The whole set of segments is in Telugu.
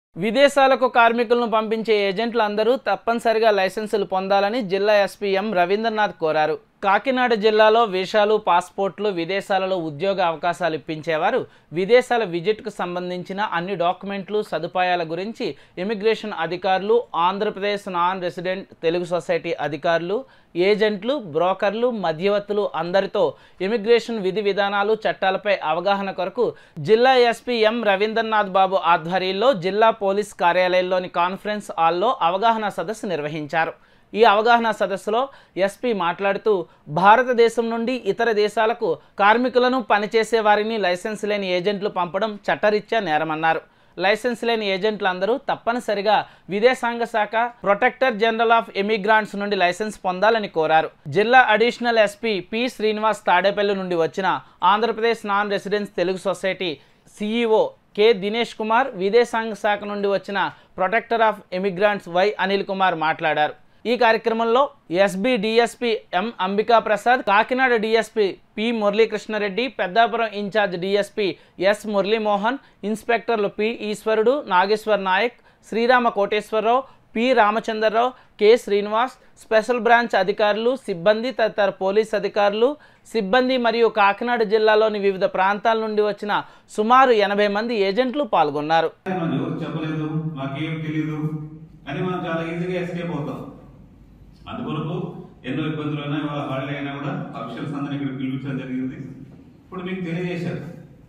విదేశాలకు కార్మికులను పంపించే ఏజెంట్లు అందరూ తప్పనిసరిగా లైసెన్సులు పొందాలని జిల్లా ఎస్పీ ఎం రవీంద్రనాథ్ కోరారు కాకినాడ జిల్లాలో వీసాలు పాస్పోర్ట్లు విదేశాలలో ఉద్యోగ అవకాశాలు ఇప్పించేవారు విదేశాల విజిట్కు సంబంధించిన అన్ని డాక్యుమెంట్లు సదుపాయాల గురించి ఇమిగ్రేషన్ అధికారులు Andhra Pradesh non resident Telugu society అధికారులు ఏజెంట్లు బ్రోకర్లు మధ్యవర్తులు అందరితో ఇమిగ్రేషన్ విధి విధానాలు చట్టాలపై అవగాహన కొరకు జిల్లా ఎస్పీ ఎం రవీంద్రనాథ్ బాబు ఆధ్వర్యంలో జిల్లా పోలీస్ కార్యాలయంలోని కాన్ఫరెన్స్ హాల్లో అవగాహన సదస్సు నిర్వహించారు ఈ అవగాహన సదస్సులో ఎస్పీ మాట్లాడుతూ భారతదేశం నుండి ఇతర దేశాలకు కార్మికులను పనిచేసే వారిని లైసెన్స్ లేని ఏజెంట్లు పంపడం చట్టరీత్యా నేరమన్నారు లైసెన్స్ లేని ఏజెంట్లందరూ తప్పనిసరిగా విదేశాంగ శాఖ ప్రొటెక్టర్ జనరల్ ఆఫ్ ఎమిగ్రాంట్స్ నుండి లైసెన్స్ పొందాలని కోరారు జిల్లా additional SP P Srinivas Tadepalli నుండి వచ్చిన Andhra Pradesh non residence Telugu society CEO K Dinesh Kumar విదేశాంగ శాఖ నుండి వచ్చిన protector of ఎమిగ్రాంట్స్ why Anil Kumar మాట్లాడారు ఈ కార్యక్రమంలో ఎస్బి డిఎస్పి ఎం Ambika Prasad Kakinada DSP P Murali Krishna Reddy Peddapuram incharge DSP yes Muralimohan ఇన్స్పెక్టర్లు P ఈశ్వరుడు Nageshwar Naik Srirama Koteswararao P Ramachandra Rao K Srinivas special branch అధికారులు సిబ్బంది తదితర పోలీస్ అధికారులు సిబ్బంది మరియు కాకినాడ జిల్లాలోని వివిధ ప్రాంతాల నుండి వచ్చిన సుమారు ఎనభై మంది ఏజెంట్లు పాల్గొన్నారు మనం ఎవరు చెప్పలేదు మాకేం తెలీదు అని మనం చాలా ఈజీగా ఎస్కేప్ అవుతాం అందుకొరకు ఎన్నో ఇబ్బందులు అయినా ఇవాళ హాలిడే అయినా కూడా అఫీషియల్స్ అందరినీ ఇక్కడ పిలిపించడం జరిగింది ఇప్పుడు మీకు తెలియజేశారు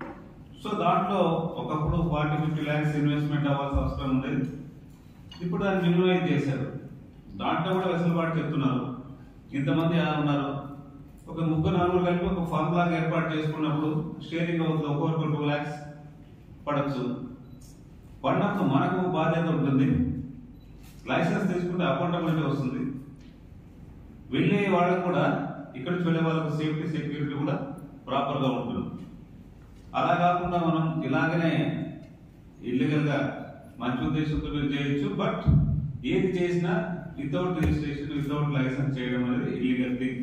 సో దాంట్లో ఒకప్పుడు ఫార్టీ ఫిఫ్టీ ల్యాక్స్ ఇన్వెస్ట్మెంట్ అవ్వాల్సిన అవసరం ఉండేది ఇప్పుడు దాన్ని మినిమైజ్ చేశారు దాంట్లో కూడా వెసులుబాటు చెప్తున్నారు ఇంతమంది ఎలా ఉన్నారు ఒక ముగ్గురు నలుగురు కలిపి ఒక ఫండ్ లాగా ఏర్పాటు చేసుకున్నప్పుడు షేరింగ్ అవుతుంది ఒక్కొక్కరు టూ ల్యాక్స్ పడచ్చు పడినప్పుడు మనకు బాధ్యత ఉంటుంది లైసెన్స్ తీసుకుంటే అకౌంటబిలిటీ వస్తుంది వెళ్ళే వాళ్ళకు కూడా ఇక్కడ నుంచి వెళ్ళే వాళ్ళకు సేఫ్టీ సెక్యూరిటీ కూడా ప్రాపర్గా ఉంటుంది అలా కాకుండా మనం ఇలాగనే ఇల్లీగల్ గా మంచి ఉద్దేశంతో మీరు చేయొచ్చు బట్ ఏది చేసినా వితౌట్ రిజిస్ట్రేషన్ వితౌట్ లైసెన్స్ చేయడం అనేది ఇల్లీగల్ థింగ్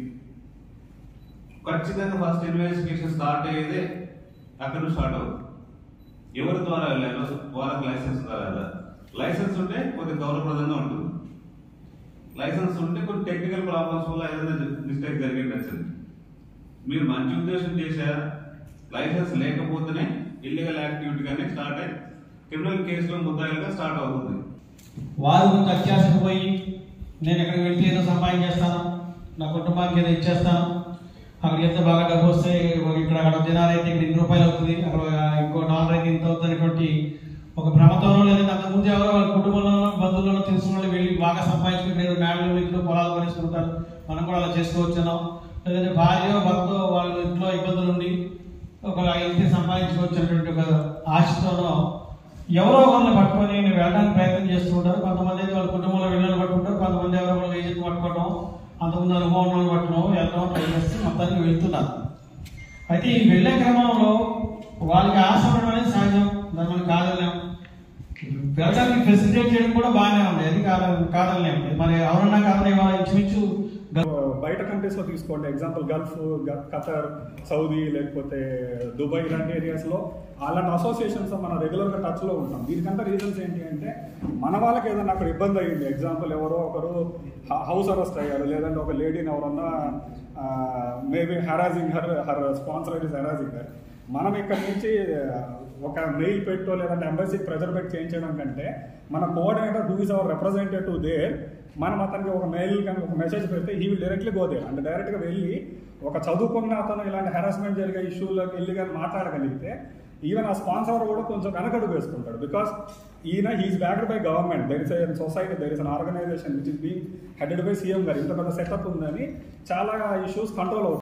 ఖచ్చితంగా ఫస్ట్ ఇన్వెస్టిగేషన్ స్టార్ట్ అయ్యేదే అక్కడ నుంచి స్టార్ట్ అవుతుంది ఎవరి ద్వారా వెళ్ళారో వాళ్ళకి లైసెన్స్ ఉందా లేదా లైసెన్స్ ఉంటే కొద్దిగా గౌరవప్రదంగా ఉంటుంది లైసెన్స్ ఉంటే కొన్ని టెక్నికల్ ప్రాబ్లమ్స్ వల్ల ఏదైనా మిస్టేక్ జరిగేటచ్చు మీరు మంచి ఉద్దేశం చేశారా లైసెన్స్ లేకపోతేనే ఇల్లీగల్ యాక్టివిటీగానే స్టార్ట్ అయ్యి క్రిమినల్ కేసులో ముద్దాయిలుగా స్టార్ట్ అవుతుంది వారు కొంచెం అత్యాశకు పోయి నేను ఎక్కడికి వెళ్తే ఏదో సహాయం చేస్తాను నా కుటుంబానికి ఏదో ఇచ్చేస్తాను అక్కడ ఎంత బాగా డబ్బు వస్తే ఇక్కడ అక్కడ దినాలు అయితే ఇక్కడ ఇన్ని రూపాయలు అవుతుంది అక్కడ ఇంకో డాలర్ అయితే ఇంత అవుతుంది అనేటువంటి ఒక భ్రమతోనో లేదంటే అంతకుముందు ఎవరో వాళ్ళ కుటుంబంలో బంధువులను తెలిసిన వాళ్ళు వెళ్ళి బాగా సంపాదించుకుని ఏదో మేడలు ఇంట్లో పొలాలు కొనేసుకుంటారు మనం కూడా అలా చేసుకోవచ్చున్నాం లేదంటే భార్య భర్త వాళ్ళ ఇంట్లో ఇబ్బందులు ఉండి ఒక ఇంటి సంపాదించుకోవచ్చు అనేటువంటి ఒక ఆశతోనో ఎవరో ఒకరిని పట్టుకొని నేను వెళ్ళడానికి ప్రయత్నం చేస్తూ ఉంటారు కొంతమంది అయితే వాళ్ళ కుటుంబంలో వెళ్ళని పట్టుకుంటారు కొంతమంది ఎవరో ఒకరు ఏజెంట్ పట్టుకోవడం అంతకుముందు అనుభవం ఉన్న వాళ్ళు పట్టడం వెళ్ళడం ట్రై చేసి మొత్తానికి వెళ్తున్నారు అయితే ఈ వెళ్ళే క్రమంలో వాళ్ళకి ఆశ ఉండడం అనేది సహజం దాన్ని మనం కాదలేం వెళ్ళడానికి ఫెసిలిటేట్ చేయడం కూడా బాగానే ఉంది అది కాద కాదలేం మరి ఎవరన్నా కాదని ఇవాళ ఇంచుమించు బయట కంట్రీస్ లో తీసుకోండి ఎగ్జాంపుల్ గల్ఫ్ గ- ఖతర్ సౌదీ లేకపోతే దుబాయ్ ఇలాంటి ఏరియాస్ లో అలాంటి అసోసియేషన్స్ మన రెగ్యులర్ గా టచ్ లో ఉంటాం దీనికంతా రీజన్స్ ఏంటి అంటే మన వాళ్ళకి ఏదైనా అక్కడ ఇబ్బంది అయ్యింది ఎగ్జాంపుల్ ఎవరో ఒకరు హౌస్ అరెస్ట్ అయ్యారు లేదంటే ఒక లేడీని ఎవరన్నా maybe harassing her her sponsor is harassing her మనం ఇక్కడ నుంచి ఆ, ఒక మెయిల్ పెట్టో లేదంటే ఎంబసీకి ప్రెజర్ పెట్టి చేయించడం కంటే మన coordinator who is our representative there మనం అతనికి ఒక మెయిల్ కానీ ఒక మెసేజ్ పెడితే he will directly go there అంటే డైరెక్ట్గా వెళ్ళి ఒక చదువుకున్న అతను ఇలాంటి హెరాస్మెంట్ జరిగే ఇష్యూలోకి వెళ్ళి కానీ మాట్లాడగలిగితే ఈవెన్ ఆ స్పాన్సర్ కూడా కొంచెం వెనకడుగు వేసుకుంటాడు బికాస్ ఈయన he's backed by government there is society there is an organization which is being headed by CM garu ఇంత పెద్ద సెటప్ ఉందని చాలా ఇష్యూస్ కంట్రోల్ అవుతాయి